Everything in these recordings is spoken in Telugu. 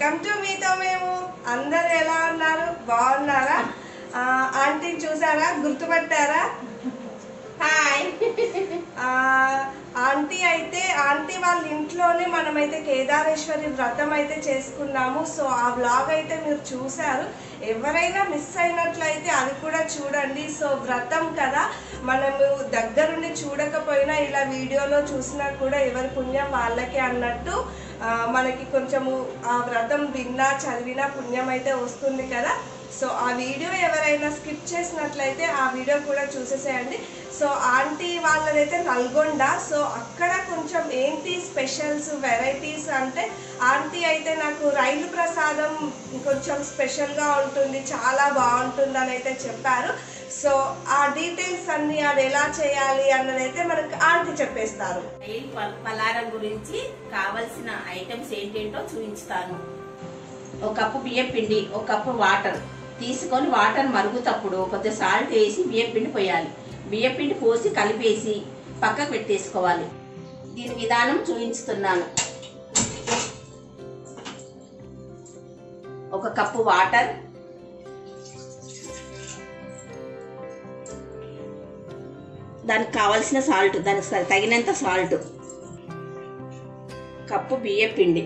వెల్కమ్ టు మీతో మేము అందరు ఎలా ఉన్నారు బాగున్నారా ఆ, ఆంటీని చూసారా గుర్తుపట్టారా హాయ్ ఆ, ఆంటీ అయితే ఆంటీ వాళ్ళ ఇంట్లోనే మనమైతే కేదారేశ్వరి వ్రతం అయితే చేసుకున్నాము సో ఆ బ్లాగ్ అయితే మీరు చూసారు ఎవరైనా మిస్ అయినట్లయితే అది కూడా చూడండి సో వ్రతం కదా మనము దగ్గరుండి చూడకపోయినా ఇలా వీడియోలో చూసినా కూడా ఎవరి పుణ్యం వాళ్ళకే అన్నట్టు ఆ, మనకి కొంచెము ఆ వ్రతం విన్నా చదివినా పుణ్యం అయితే వస్తుంది కదా సో ఆ వీడియో ఎవరైనా స్కిప్ చేసినట్లయితే ఆ వీడియో కూడా చూసేసేయండి సో ఆంటీ వాళ్ళదైతే నల్గొండ సో అక్కడ కొంచెం ఏంటి స్పెషల్స్ వెరైటీస్ అంటే ఆంటీ అయితే నాకు రైలు ప్రసాదం కొంచెం స్పెషల్గా ఉంటుంది చాలా బాగుంటుంది అని అయితే చెప్పారు సో ఆ డీటెయిల్స్ అన్ని అది ఎలా చేయాలి అన్నదైతే మనకు ఆంటీ చెప్పేస్తారు రైలు ప- పలారం గురించి కావలసిన ఐటమ్స్ ఏంటేంటో చూపించుతాను ఒక కప్పు బియ్యం పిండి ఒక కప్పు వాటర్ తీసుకొని వాటర్ మరుగుతప్పుడు కొద్దిగా సాల్ట్ వేసి బియ్యం పిండి పోయాలి బియ్యం పిండి పోసి కలిపేసి పక్కకు పెట్టేసుకోవాలి దీని విధానం చూపించుతున్నాను ఒక కప్పు వాటర్ దానికి కావాల్సిన సాల్ట్ దానికి స- తగినంత సాల్ట్ కప్పు బియ్య పిండి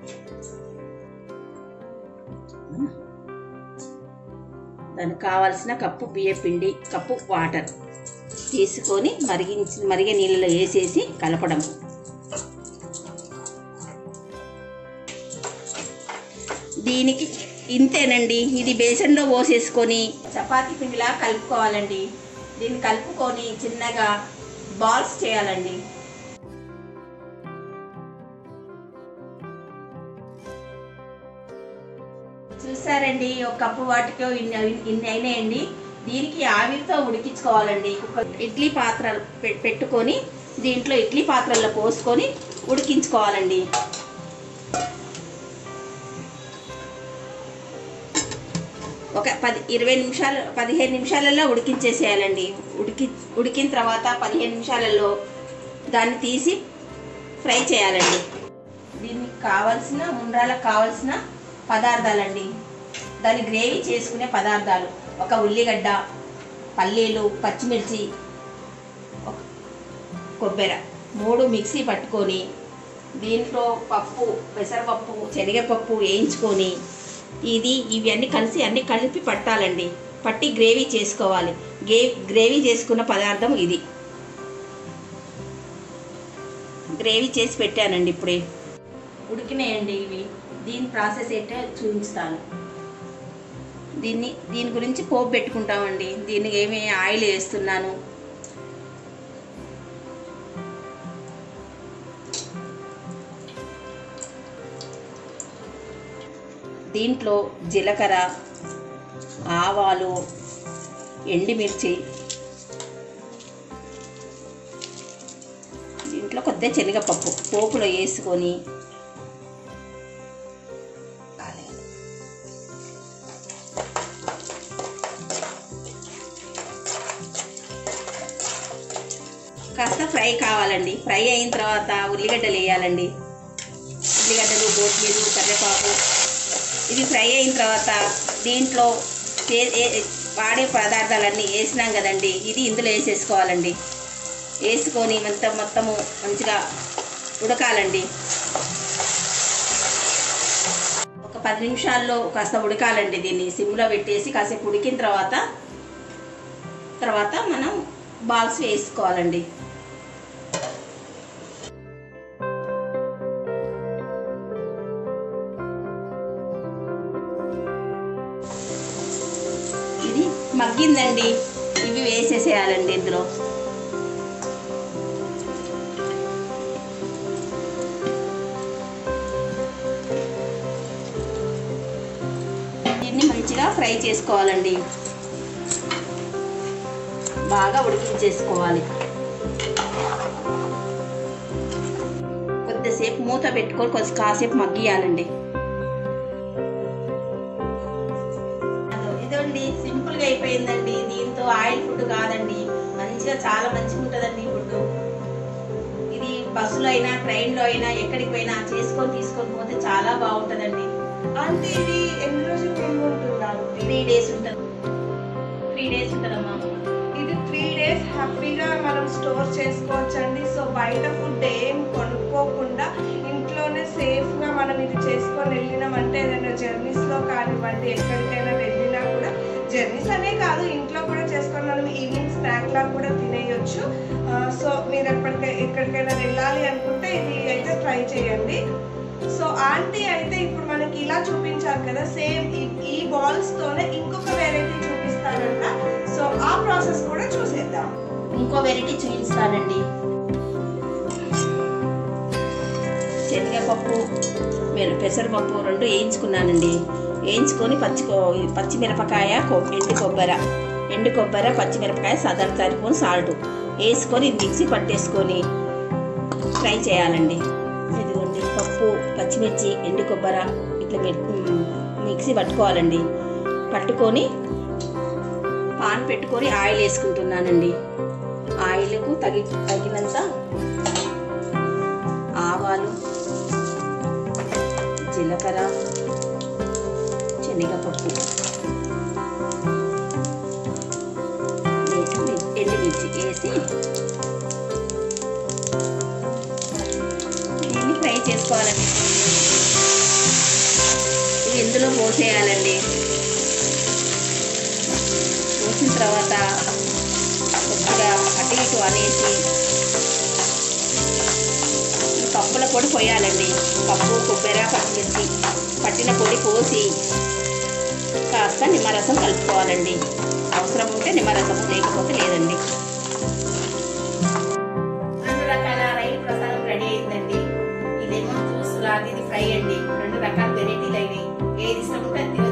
దానికి కావాల్సిన కప్పు బియ్య పిండి కప్పు వాటర్ తీసుకొని మరిగించి మరిగే నీళ్ళలో వేసేసి కలపడం దీనికి ఇంతేనండి ఇది బేసన్లో పోసేసుకొని చపాతీ పిండిలా కలుపుకోవాలండి దీన్ని కలుపుకొని చిన్నగా బాల్స్ చేయాలండి చూసారండి ఒక కప్పు వాటికి ఇన్ని ఇన్ని అయినాయండి దీనికి ఆవిరితో ఉడికించుకోవాలండి కుక్కర్ ఇడ్లీ పాత్ర పె- పెట్టుకొని దీంట్లో ఇడ్లీ పాత్రల్లో పోసుకొని ఉడికించుకోవాలండి ఒక పది ఇరవై నిమిషాలు పదిహేను నిమిషాలలో ఉడికించేసేయాలండి ఉడికి ఉడికిన తర్వాత పదిహేను నిమిషాలలో దాన్ని తీసి ఫ్రై చేయాలండి దీనికి కావాల్సిన ఉండ్రాలకు కావాల్సిన పదార్థాలండి దాని గ్రేవీ చేసుకునే పదార్థాలు ఒక ఉల్లిగడ్డ పల్లీలు పచ్చిమిర్చి ఒక కొబ్బరి మూడు మిక్సీ పట్టుకొని దీంట్లో పప్పు పెసరపప్పు శనగపప్పు వేయించుకొని ఇది ఇవన్నీ కలిసి అన్ని కలిపి పట్టాలండి పట్టి గ్రేవీ చేసుకోవాలి గే గ్రేవీ చేసుకున్న పదార్థం ఇది గ్రేవీ చేసి పెట్టానండి ఇప్పుడే ఉడికినాయండి ఇవి దీని ప్రాసెస్ ఏంటో చూపిస్తాను దీన్ని దీని గురించి పోపు పెట్టుకుంటామండి దీనికి ఏమి ఆయిల్ వేస్తున్నాను దీంట్లో జీలకర్ర ఆవాలు ఎండుమిర్చి దీంట్లో కొద్దిగా శనగపప్పు పోపులో వేసుకొని కాస్త ఫ్రై కావాలండి ఫ్రై అయిన తర్వాత ఉల్లిగడ్డలు వేయాలండి ఉల్లిగడ్డలు కొత్తిమీర కరివేపాకు ఇది ఫ్రై అయిన తర్వాత దీంట్లో చే- ఏ- వాడే పదార్థాలన్నీ వేసినాం కదండి ఇది ఇందులో వేసేసుకోవాలండి వేసుకొని మొత్తం మొత్తము మంచిగా ఉడకాలండి ఒక పది నిమిషాల్లో కాస్త ఉడకాలండి దీన్ని సిమ్లో పెట్టేసి కాసేపు ఉడికిన తర్వాత తర్వాత మనం బాల్స్ వేసుకోవాలండి ఇది మగ్గిందండి ఇవి వేసేసేయాలండి ఇందులో దీన్ని మంచిగా ఫ్రై చేసుకోవాలండి బాగా ఉడికించేసుకోవాలి కొద్దిసేపు మూత పెట్టుకొని కొంచెం కాసేపు మగ్గియాలండి అదో ఇదండి సింపుల్ గా అయిపోయిందండి దీంతో ఆయిల్ ఫుడ్ కాదండి మంచిగా చాలా మంచిగా ఉంటుందండి ఫుడ్ ఇది బస్సులో అయినా ట్రైన్లో అయినా ఎక్కడికి పోయినా చేసుకొని తీసుకొని పోతే చాలా బాగుంటుందండి అంటే ఇది ఎన్ని రోజులు నిల్వ ఉంటుంది ఆంటీ త్రీ డేస్ ఉంటుంది త్రీ డేస్ ఉంటుందమ్మా ఇది త్రీ డేస్ హ్యాపీగా మనం స్టోర్ చేసుకోవచ్చండి సో బయట ఫుడ్ ఏం కొనుక్కోకుండా ఇంట్లోనే సేఫ్గా మనం ఇది చేసుకొని వెళ్ళినామంటే ఏదైనా జర్నీస్లో కానివ్వండి ఎక్కడికైనా వెళ్ళినా కూడా జర్నీస్ అనే కాదు ఇంట్లో కూడా చేసుకొని మనం ఈవినింగ్ స్నాక్ లా కూడా తినేయొచ్చు ఆ, సో మీరు ఎప్పటికై ఎక్కడికైనా వెళ్ళాలి అనుకుంటే ఇది అయితే ట్రై చేయండి సో ఆంటీ అయితే ఇప్పుడు మనకి ఇలా చూపించారు కదా సేమ్ ఈ బాల్స్ తోనే ఇంకొక వెరైటీ చూపిస్తారంట సో ఆ ప్రాసెస్ కూడా చూసేద్దాం ఇంకో వెరైటీ చూపిస్తానండి శనగపప్పు మీరు పెసరపప్పు రెండు వేయించుకున్నానండి వేయించుకొని పచ్చి కొ- పచ్చిమిరపకాయ కొ- ఎండు కొబ్బరి ఎండు కొబ్బరి పచ్చిమిరపకాయ సదర్ సరిపోని సాల్ట్ వేసుకొని ఇది మిక్సీ పట్టేసుకొని ఫ్రై చేయాలండి ఇదిగోండి పప్పు పచ్చిమిర్చి ఎండు కొబ్బరి ఇట్లా మె- మ్, మిక్సీ పట్టుకోవాలండి పట్టుకొని పాన్ పెట్టుకొని ఆయిల్ వేసుకుంటున్నానండి ఆయిల్కు తగి తగినంత ఆవాలు జీలకర్ర శనగపప్పు వేసి మి- ఎండుమిర్చి వేసి దీన్ని ఫ్రై చేసుకోవాలండి ఇది ఇందులో పోసేయాలండి పోసిన తర్వాత కొద్దిగా అటు ఇటు అనేసి ఈ పప్పుల పొడి పోయాలండి పప్పు కొబ్బరి పచ్చిమిర్చి పట్టిన పొడి పోసి కాస్త నిమ్మరసం కలుపుకోవాలండి అవసరం ఉంటే నిమ్మరసం లేకపోతే లేదండి రెండు రకాల రైలు ప్రసాదం రెడీ అయిందండి ఇదేమో జ్యూస్ లాగా ఇది ఫ్రై అండి రెండు రకాల వెరైటీలు అయినాయి ఏది ఇష్టం ఉంటే అది తినొచ్చు